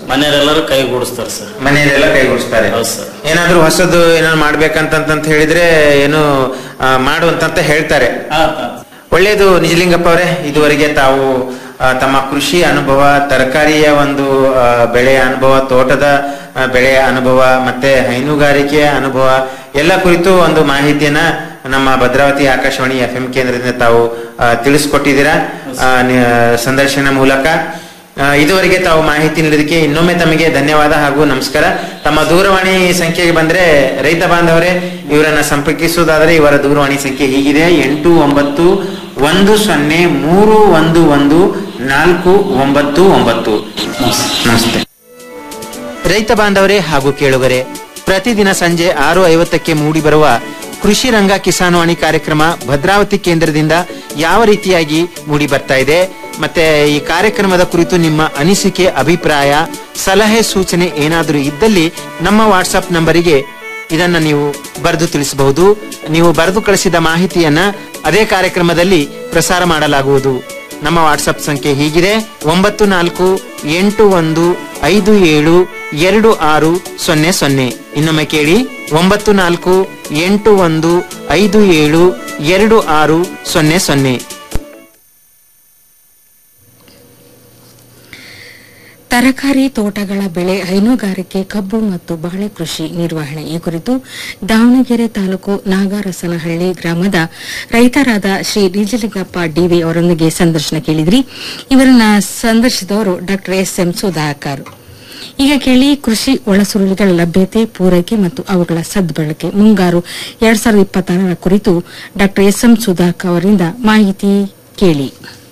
ಮನೆಯವರೆಲ್ಲರೂ ಕೈಗೂಡಿಸ್ತಾರೆ sir ಮನೆಯಲ್ಲೆಲ್ಲ ಕೈಗೂಡಿಸ್ತಾರೆ ಹೌದು sir ಏನಾದ್ರೂ ಹೊಸದು ಏನಾದ್ರು ಮಾಡ್ಬೇಕಂತಂತ ಹೇಳಿದ್ರೆ ಏನು ಆ, ಮಾಡು ಅಂತಂತ ಹೇಳ್ತಾರೆ ಒಳ್ಳೇದು ನಿಜಲಿಂಗಪ್ಪ ಅವರೇ ಇದುವರೆಗೆ ತಾವು ಆ, ತಮ್ಮ ಕೃಷಿ ಅನುಭವ ತರಕಾರಿಯ ಒಂದು ಆ, ಬೆಳೆಯ ಅನುಭವ ತೋಟದ ಆ, ಬೆಳೆಯ ಅನುಭವ ಮತ್ತೆ ಹೈನುಗಾರಿಕೆಯ ಅನುಭವ ಎಲ್ಲ ಕುರಿತು ಒಂದು ಮಾಹಿತಿಯನ್ನ ನಮ್ಮ ಭದ್ರಾವತಿ ಆಕಾಶವಾಣಿ ಎಫ್ ಎಂ ಕೇಂದ್ರದಿಂದ ತಾವು ಆ, ತಿಳಿಸ್ಕೊಟ್ಟಿದ್ದೀರಾ ಆ, ನಿ- ಸಂದರ್ಶನ ಮೂಲಕ ಆ, ಇದುವರೆಗೆ ತಾವು ಮಾಹಿತಿ ನೀಡಿದಕ್ಕೆ ಇನ್ನೊಮ್ಮೆ ತಮಗೆ ಧನ್ಯವಾದ ಹಾಗೂ ನಮಸ್ಕಾರ ತಮ್ಮ ದೂರವಾಣಿ ಸಂಖ್ಯೆಗೆ ಬಂದ್ರೆ ರೈತ ಬಾಂಧವರೇ ಇವರನ್ನ ಸಂಪರ್ಕಿಸುವುದಾದರೆ ಇವರ ದೂರವಾಣಿ ಸಂಖ್ಯೆ ಹೀಗಿದೆ ಎಂಟು ಒಂಬತ್ತು ಒಂದು ಸೊನ್ನೆ ಮೂರು ಒಂದು ಒಂದು ನಾಲ್ಕು ಒಂಬತ್ತು ಒಂಬತ್ತು ನಮಸ್ತೆ ರೈತ ಬಾಂಧವರೇ ಹಾಗೂ ಕೇಳುಗರೆ ಪ್ರತಿದಿನ ಸಂಜೆ ಆರು ಐವತ್ತಕ್ಕೆ ಮೂಡಿಬರುವ ಕೃಷಿ ರಂಗ ಕಿಸಾನ್ವಾಣಿ ಕಾರ್ಯಕ್ರಮ ಭದ್ರಾವತಿ ಕೇಂದ್ರದಿಂದ ಯಾವ ರೀತಿಯಾಗಿ ಮೂಡಿ ಬರ್ತಾ ಇದೆ ಮತ್ತೆ ಈ ಕಾರ್ಯಕ್ರಮದ ಕುರಿತು ನಿಮ್ಮ ಅನಿಸಿಕೆ ಅಭಿಪ್ರಾಯ ಸಲಹೆ ಸೂಚನೆ ಏನಾದರೂ ಇದ್ದಲ್ಲಿ ನಮ್ಮ ವಾಟ್ಸಪ್ ನಂಬರಿಗೆ ಇದನ್ನ ನೀವು ಬರೆದು ತಿಳಿಸಬಹುದು ನೀವು ಬರೆದು ಕಳಿಸಿದ ಮಾಹಿತಿಯನ್ನ ಅದೇ ಕಾರ್ಯಕ್ರಮದಲ್ಲಿ ಪ್ರಸಾರ ಮಾಡಲಾಗುವುದು ನಮ್ಮ ವಾಟ್ಸಪ್ ಸಂಖ್ಯೆ ಹೀಗಿದೆ ಒಂಬತ್ತು ನಾಲ್ಕು ಎಂಟು ಒಂದು ಐದು ಏಳು ಎರಡು ಆರು ಸೊನ್ನೆ ಸೊನ್ನೆ ಇನ್ನೊಮ್ಮೆ ಕೇಳಿ ಒಂಬತ್ತು ನಾಲ್ಕು ಎಂಟು ಒಂದು ಐದು ಏಳು ಎರಡು ಆರು ಸೊನ್ನೆ ಸೊನ್ನೆ ತರಕಾರಿ ತೋಟಗಳ ಬೆಳೆ ಹೈನುಗಾರಿಕೆ ಕಬ್ಬು ಮತ್ತು ಬಾಳೆ ಕೃಷಿ ನಿರ್ವಹಣೆ ಈ ಕುರಿತು ದಾವಣಗೆರೆ ತಾಲೂಕು ನಾಗರಸನಹಳ್ಳಿ ಗ್ರಾಮದ ರೈತರಾದ ಶ್ರೀ ನಿಜಲಿಂಗಪ್ಪ ಡಿವಿ ಅವರೊಂದಿಗೆ ಸಂದರ್ಶನ ಕೇಳಿದ್ರಿ ಇವರನ್ನ ಸಂದರ್ಶಿಸಿದವರು ಡಾಕ್ಟರ್ ಎಸ್ ಎಂ ಸುಧಾಕರ್ ಈಗ ಕೇಳಿ ಕೃಷಿ ಒಳಸುರುಳಿಗಳ ಲಭ್ಯತೆ ಪೂರೈಕೆ ಮತ್ತು ಅವುಗಳ ಸದ್ಬಳಕೆ ಮುಂಗಾರು ಎರಡ್ ಸಾವಿರದ ಇಪ್ಪತ್ತಾರರ ಕುರಿತು ಡಾಕ್ಟರ್ ಎಸ್ ಎಂ ಸುಧಾಕರ್ ಅವರಿಂದ ಮಾಹಿತಿ ಕೇಳಿ